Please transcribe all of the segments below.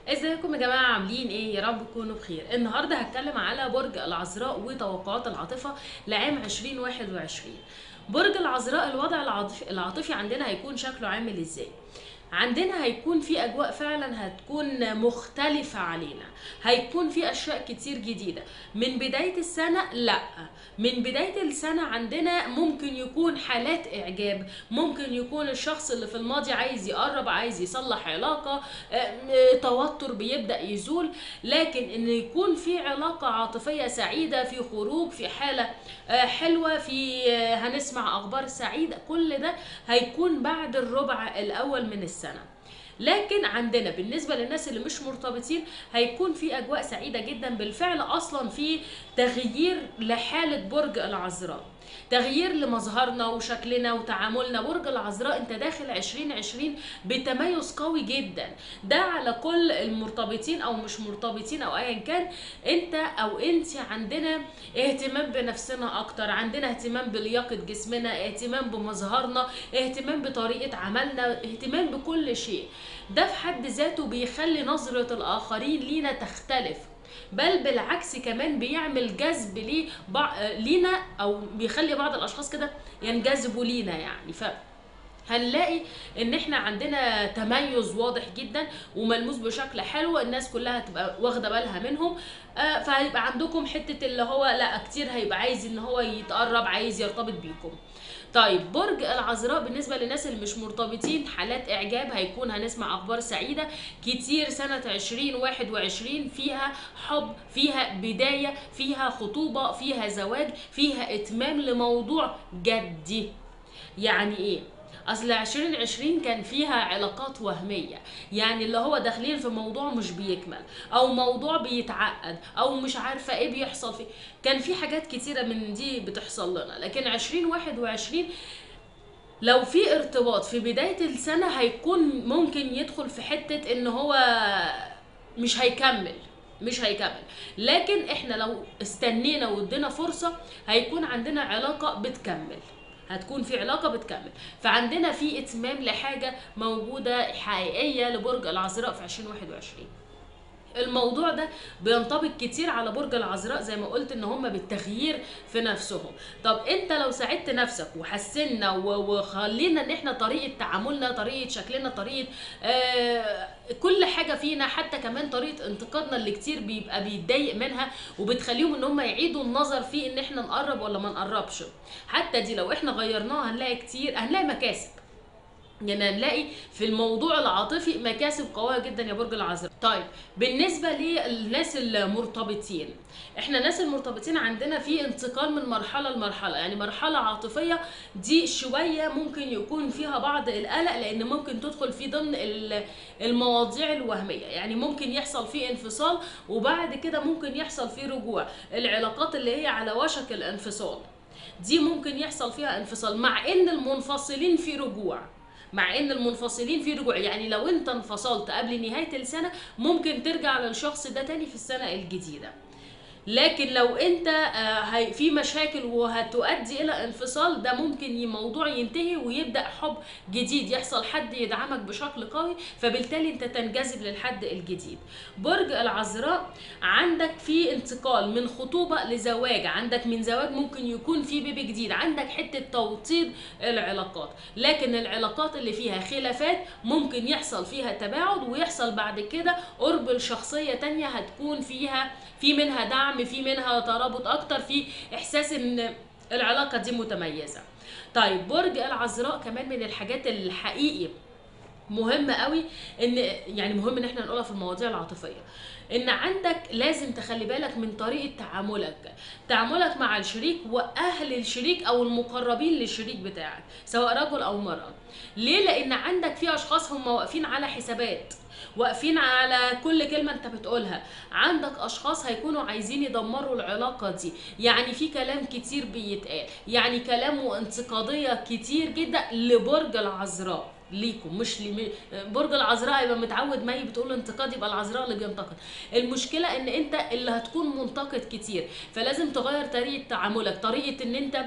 ازيكم يا جماعه عاملين ايه يا رب تكونوا بخير النهارده هتكلم على برج العذراء وتوقعات العاطفه لعام 2021 برج العذراء الوضع العاطفي العاطفي عندنا هيكون شكله عامل ازاي عندنا هيكون في اجواء فعلا هتكون مختلفة علينا هيكون في اشياء كتير جديدة من بداية السنة لا من بداية السنة عندنا ممكن يكون حالات اعجاب ممكن يكون الشخص اللي في الماضي عايز يقرب عايز يصلح علاقة آه، توتر بيبدأ يزول لكن ان يكون في علاقة عاطفية سعيدة في خروج في حالة آه، حلوة في آه، هنسمع اخبار سعيدة كل ده هيكون بعد الربع الاول من السنة لكن عندنا بالنسبة للناس اللي مش مرتبطين هيكون في أجواء سعيدة جدا بالفعل أصلا في تغيير لحالة برج العذراء تغيير لمظهرنا وشكلنا وتعاملنا برج العذراء انت داخل 2020 بتميز قوي جدا ده على كل المرتبطين او مش مرتبطين او ايا كان انت او انت عندنا اهتمام بنفسنا اكتر عندنا اهتمام بلياقة جسمنا اهتمام بمظهرنا اهتمام بطريقة عملنا اهتمام بكل شيء ده في حد ذاته بيخلي نظرة الاخرين لينا تختلف بل بالعكس كمان بيعمل جذب ليه بع... لينا او بيخلي بعض الاشخاص كده ينجذبوا لينا يعني ف هنلاقي ان احنا عندنا تميز واضح جدا وملموس بشكل حلو الناس كلها تبقى واخده بالها منهم آه، فهيبقى عندكم حته اللي هو لا كتير هيبقى عايز ان هو يتقرب عايز يرتبط بيكم طيب برج العذراء بالنسبه للناس اللي مش مرتبطين حالات اعجاب هيكون هنسمع اخبار سعيده كتير سنه 2021 فيها حب فيها بدايه فيها خطوبه فيها زواج فيها اتمام لموضوع جدي يعني ايه اصل 2020 كان فيها علاقات وهميه يعني اللي هو داخلين في موضوع مش بيكمل او موضوع بيتعقد او مش عارفه ايه بيحصل فيه كان في حاجات كتيره من دي بتحصل لنا لكن 2021 لو في ارتباط في بدايه السنه هيكون ممكن يدخل في حته ان هو مش هيكمل مش هيكمل لكن احنا لو استنينا وادينا فرصه هيكون عندنا علاقه بتكمل هتكون في علاقه بتكمل فعندنا في اتمام لحاجه موجوده حقيقيه لبرج العذراء في 2021 الموضوع ده بينطبق كتير على برج العذراء زي ما قلت ان هم بالتغيير في نفسهم طب انت لو ساعدت نفسك وحسنا و- وخلينا ان احنا طريقه تعاملنا طريقه شكلنا طريقه آه كل حاجه فينا حتى كمان طريقه انتقادنا اللي كتير بيبقى بيتضايق منها وبتخليهم ان هم يعيدوا النظر في ان احنا نقرب ولا ما نقربش حتى دي لو احنا غيرناها هنلاقي كتير هنلاقي مكاسب يعني هنلاقي في الموضوع العاطفي مكاسب قويه جدا يا برج العذراء طيب بالنسبه للناس المرتبطين احنا الناس المرتبطين عندنا في انتقال من مرحله لمرحله يعني مرحله عاطفيه دي شويه ممكن يكون فيها بعض القلق لان ممكن تدخل في ضمن ال- المواضيع الوهميه يعني ممكن يحصل فيه انفصال وبعد كده ممكن يحصل فيه رجوع العلاقات اللي هي على وشك الانفصال دي ممكن يحصل فيها انفصال مع ان المنفصلين في رجوع مع ان المنفصلين في رجوع يعني لو انت انفصلت قبل نهاية السنة ممكن ترجع للشخص ده تاني في السنة الجديدة لكن لو انت آه، هي- في مشاكل وهتؤدي الى انفصال ده ممكن ي- موضوع ينتهي ويبدا حب جديد يحصل حد يدعمك بشكل قوي فبالتالي انت تنجذب للحد الجديد برج العذراء عندك في انتقال من خطوبه لزواج عندك من زواج ممكن يكون في بيبي جديد عندك حته توطيد العلاقات لكن العلاقات اللي فيها خلافات ممكن يحصل فيها تباعد ويحصل بعد كده قرب لشخصيه تانية هتكون فيها في منها دعم في منها ترابط اكتر في احساس ان العلاقه دي متميزه طيب برج العذراء كمان من الحاجات الحقيقي مهمة قوي ان يعني مهم ان احنا نقولها في المواضيع العاطفية ان عندك لازم تخلي بالك من طريقة تعاملك تعاملك مع الشريك واهل الشريك او المقربين للشريك بتاعك سواء رجل او مرأة ليه لان عندك في اشخاص هم واقفين على حسابات واقفين على كل كلمة انت بتقولها عندك اشخاص هيكونوا عايزين يدمروا العلاقة دي يعني في كلام كتير بيتقال يعني كلام وانتقادية كتير جدا لبرج العذراء ليكم مش لي برج العذراء يبقى متعود مي بتقول انتقاد يبقى العذراء اللي بينتقد المشكله ان انت اللي هتكون منتقد كتير فلازم تغير طريقه تعاملك طريقه ان انت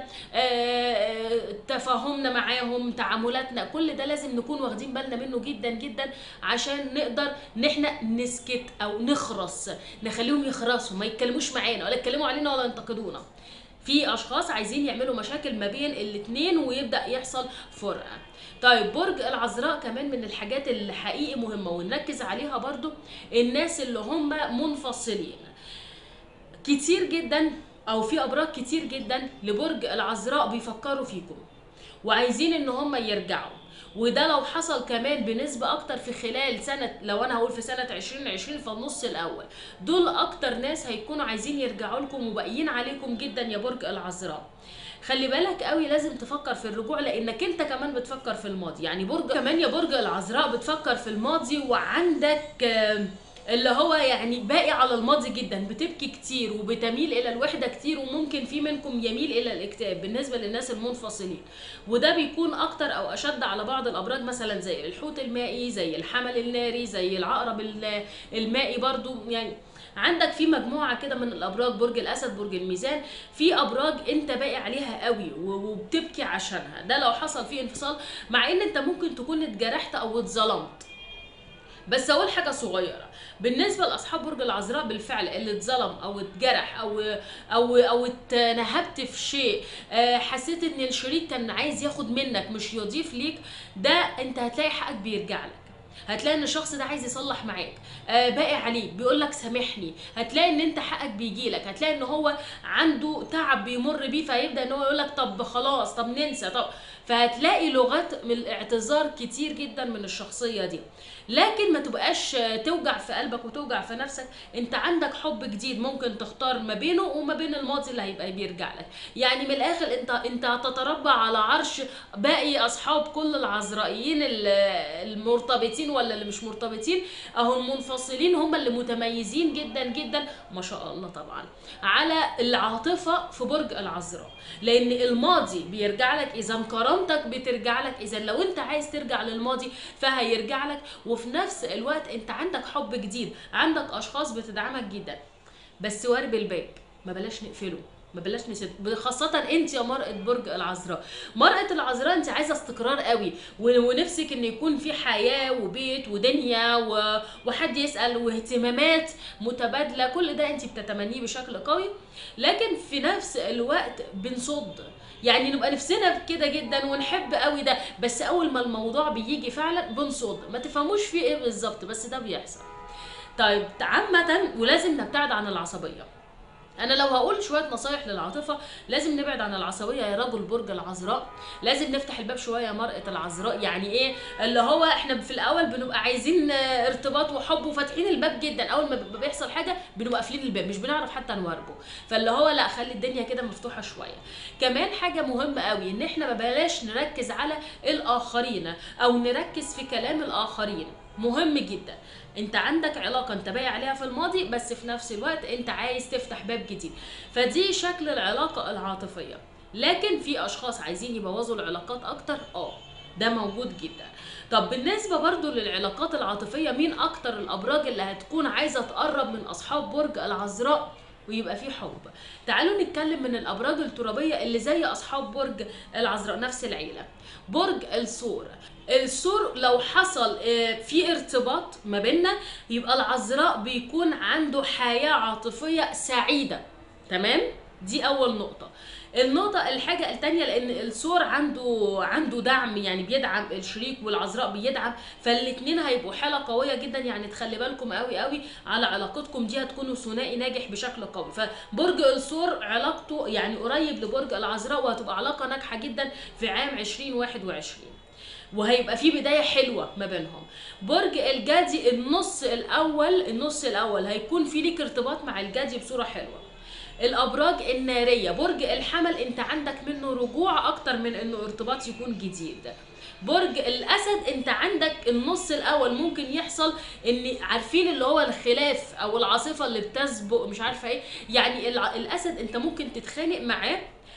آه، تفاهمنا معاهم تعاملاتنا كل ده لازم نكون واخدين بالنا منه جدا جدا عشان نقدر ان احنا نسكت او نخرس نخليهم يخرسوا ما يتكلموش معانا ولا يتكلموا علينا ولا ينتقدونا في اشخاص عايزين يعملوا مشاكل ما بين الاتنين ويبدا يحصل فرقه طيب برج العذراء كمان من الحاجات اللي حقيقي مهمه ونركز عليها برضو الناس اللي هم منفصلين كتير جدا او في ابراج كتير جدا لبرج العذراء بيفكروا فيكم وعايزين ان هم يرجعوا وده لو حصل كمان بنسبة أكتر في خلال سنة لو أنا هقول في سنة 2020 فالنص الأول دول أكتر ناس هيكونوا عايزين يرجعوا لكم وباقيين عليكم جدا يا برج العذراء خلي بالك قوي لازم تفكر في الرجوع لانك انت كمان بتفكر في الماضي يعني برج كمان يا برج العذراء بتفكر في الماضي وعندك آه، اللي هو يعني باقي على الماضي جدا بتبكي كتير وبتميل الى الوحده كتير وممكن في منكم يميل الى الاكتئاب بالنسبه للناس المنفصلين وده بيكون اكتر او اشد على بعض الابراج مثلا زي الحوت المائي زي الحمل الناري زي العقرب ال- المائي برضو يعني عندك في مجموعه كده من الابراج برج الاسد برج الميزان في ابراج انت باقي عليها قوي و- وبتبكي عشانها ده لو حصل فيه انفصال مع ان انت ممكن تكون اتجرحت او اتظلمت بس اقول حاجه صغيره بالنسبه لاصحاب برج العذراء بالفعل اللي اتظلم او اتجرح او او او اتنهبت في شيء آه، حسيت ان الشريك كان عايز ياخد منك مش يضيف ليك ده انت هتلاقي حقك بيرجع لك هتلاقي ان الشخص ده عايز يصلح معاك آه باقي عليك بيقول لك سامحني هتلاقي ان انت حقك بيجي لك هتلاقي ان هو عنده تعب بيمر بيه فيبدا ان هو يقول لك طب خلاص طب ننسى طب فهتلاقي لغات من الاعتذار كتير جدا من الشخصيه دي لكن ما تبقاش آه، توجع في قلبك وتوجع في نفسك انت عندك حب جديد ممكن تختار ما بينه وما بين الماضي اللي هيبقى بيرجع لك يعني من الاخر انت انت هتتربع على عرش باقي اصحاب كل العذرائيين ال- المرتبطين ولا اللي مش مرتبطين اهو المنفصلين هم اللي متميزين جدا جدا ما شاء الله طبعا على العاطفه في برج العذراء لان الماضي بيرجع لك اذا كرامتك بترجع لك اذا لو انت عايز ترجع للماضي فهيرجع لك وفي نفس الوقت انت عندك حب جديد عندك اشخاص بتدعمك جدا بس وارب الباب ما بلاش نقفله ما بلاش نسد خاصة انت يا مرأة برج العذراء مرأة العذراء انت عايزة استقرار قوي و- ونفسك ان يكون في حياة وبيت ودنيا و... وحد يسأل واهتمامات متبادلة كل ده انت بتتمنيه بشكل قوي لكن في نفس الوقت بنصد يعني نبقى نفسنا كده جدا ونحب قوي ده بس اول ما الموضوع بيجي فعلا بنصد ما تفهموش فيه ايه بالظبط بس ده بيحصل طيب عامة ولازم نبتعد عن العصبية انا لو هقول شويه نصايح للعاطفه لازم نبعد عن العصبيه يا رجل برج العذراء لازم نفتح الباب شويه يا مرأة العذراء يعني ايه اللي هو احنا في الاول بنبقى عايزين آه، ارتباط وحب وفاتحين الباب جدا اول ما ب- بيحصل حاجه بنبقى قافلين الباب مش بنعرف حتى نواربه فاللي هو لا خلي الدنيا كده مفتوحه شويه كمان حاجه مهمه قوي ان احنا ما بلاش نركز على الاخرين او نركز في كلام الاخرين مهم جدا انت عندك علاقه انت باقي عليها في الماضي بس في نفس الوقت انت عايز تفتح باب جديد فدي شكل العلاقه العاطفيه لكن في اشخاص عايزين يبوظوا العلاقات اكتر اه ده موجود جدا طب بالنسبة برضو للعلاقات العاطفية مين أكتر الأبراج اللي هتكون عايزة تقرب من أصحاب برج العذراء ويبقى في حب تعالوا نتكلم من الأبراج الترابية اللي زي أصحاب برج العذراء نفس العيلة برج الثور الثور لو حصل آه، في ارتباط ما بيننا يبقى العذراء بيكون عنده حياة عاطفية سعيدة تمام دي أول نقطة النقطة الحاجة التانية لأن الثور عنده عنده دعم يعني بيدعم الشريك والعذراء بيدعم فالاتنين هيبقوا حالة قوية جدا يعني تخلي بالكم قوي قوي على علاقتكم دي هتكونوا ثنائي ناجح بشكل قوي فبرج الثور علاقته يعني قريب لبرج العذراء وهتبقى علاقة ناجحة جدا في عام 2021 وهيبقى في بدايه حلوه ما بينهم برج الجدي النص الاول النص الاول هيكون في ليك ارتباط مع الجدي بصوره حلوه الابراج الناريه برج الحمل انت عندك منه رجوع اكتر من انه ارتباط يكون جديد برج الاسد انت عندك النص الاول ممكن يحصل ان عارفين اللي هو الخلاف او العاصفه اللي بتسبق مش عارفه ايه يعني الع- الاسد انت ممكن تتخانق معاه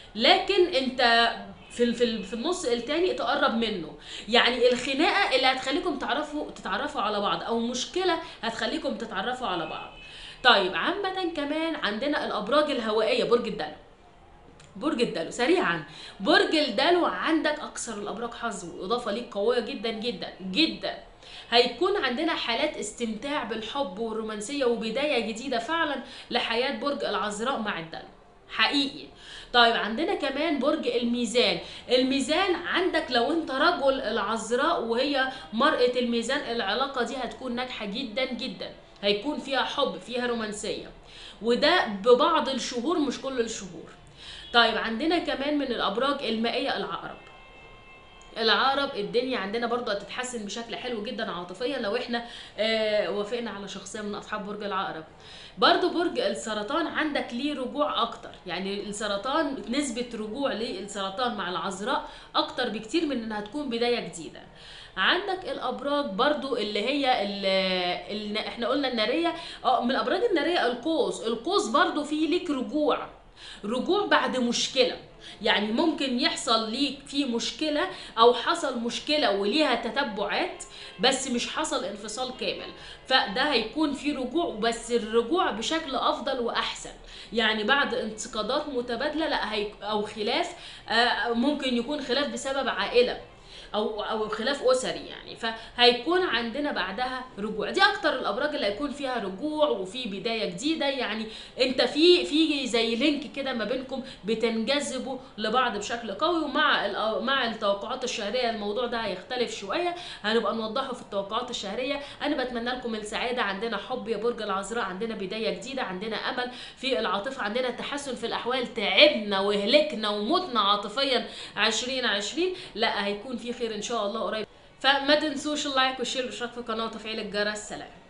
لكن انت في ال- في ال- في النص التاني تقرب منه يعني الخناقه اللي هتخليكم تعرفوا تتعرفوا على بعض او مشكله هتخليكم تتعرفوا على بعض طيب عامه كمان عندنا الابراج الهوائيه برج الدلو برج الدلو سريعا برج الدلو عندك اكثر الابراج حظ واضافه ليك قويه جدا جدا جدا هيكون عندنا حالات استمتاع بالحب والرومانسيه وبدايه جديده فعلا لحياه برج العذراء مع الدلو حقيقي طيب عندنا كمان برج الميزان الميزان عندك لو انت رجل العذراء وهي مرأة الميزان العلاقة دي هتكون ناجحة جدا جدا هيكون فيها حب فيها رومانسية وده ببعض الشهور مش كل الشهور طيب عندنا كمان من الابراج المائيه العقرب العقرب الدنيا عندنا برضه هتتحسن بشكل حلو جدا عاطفيا لو احنا آه وافقنا على شخصيه من اصحاب برج العقرب برضه برج السرطان عندك ليه رجوع اكتر يعني السرطان نسبه رجوع للسرطان مع العذراء اكتر بكتير من انها تكون بدايه جديده عندك الابراج برضو اللي هي اللي احنا قلنا الناريه اه من الابراج الناريه القوس القوس برضو فيه ليك رجوع رجوع بعد مشكله يعني ممكن يحصل ليك في مشكله او حصل مشكله وليها تتبعات بس مش حصل انفصال كامل فده هيكون في رجوع بس الرجوع بشكل افضل واحسن يعني بعد انتقادات متبادله لا هي او خلاف آه، ممكن يكون خلاف بسبب عائله او او خلاف اسري يعني فهيكون عندنا بعدها رجوع دي اكتر الابراج اللي هيكون فيها رجوع وفي بدايه جديده يعني انت في في زي لينك كده ما بينكم بتنجذبوا لبعض بشكل قوي ومع ال- مع التوقعات الشهريه الموضوع ده هيختلف شويه هنبقى نوضحه في التوقعات الشهريه انا بتمنى لكم السعاده عندنا حب يا برج العذراء عندنا بدايه جديده عندنا امل في العاطفه عندنا تحسن في الاحوال تعبنا وهلكنا ومتنا عاطفيا 2020 لا هيكون في خير ان شاء الله قريب فما تنسوش اللايك والشير والاشتراك في القناه وتفعيل الجرس سلام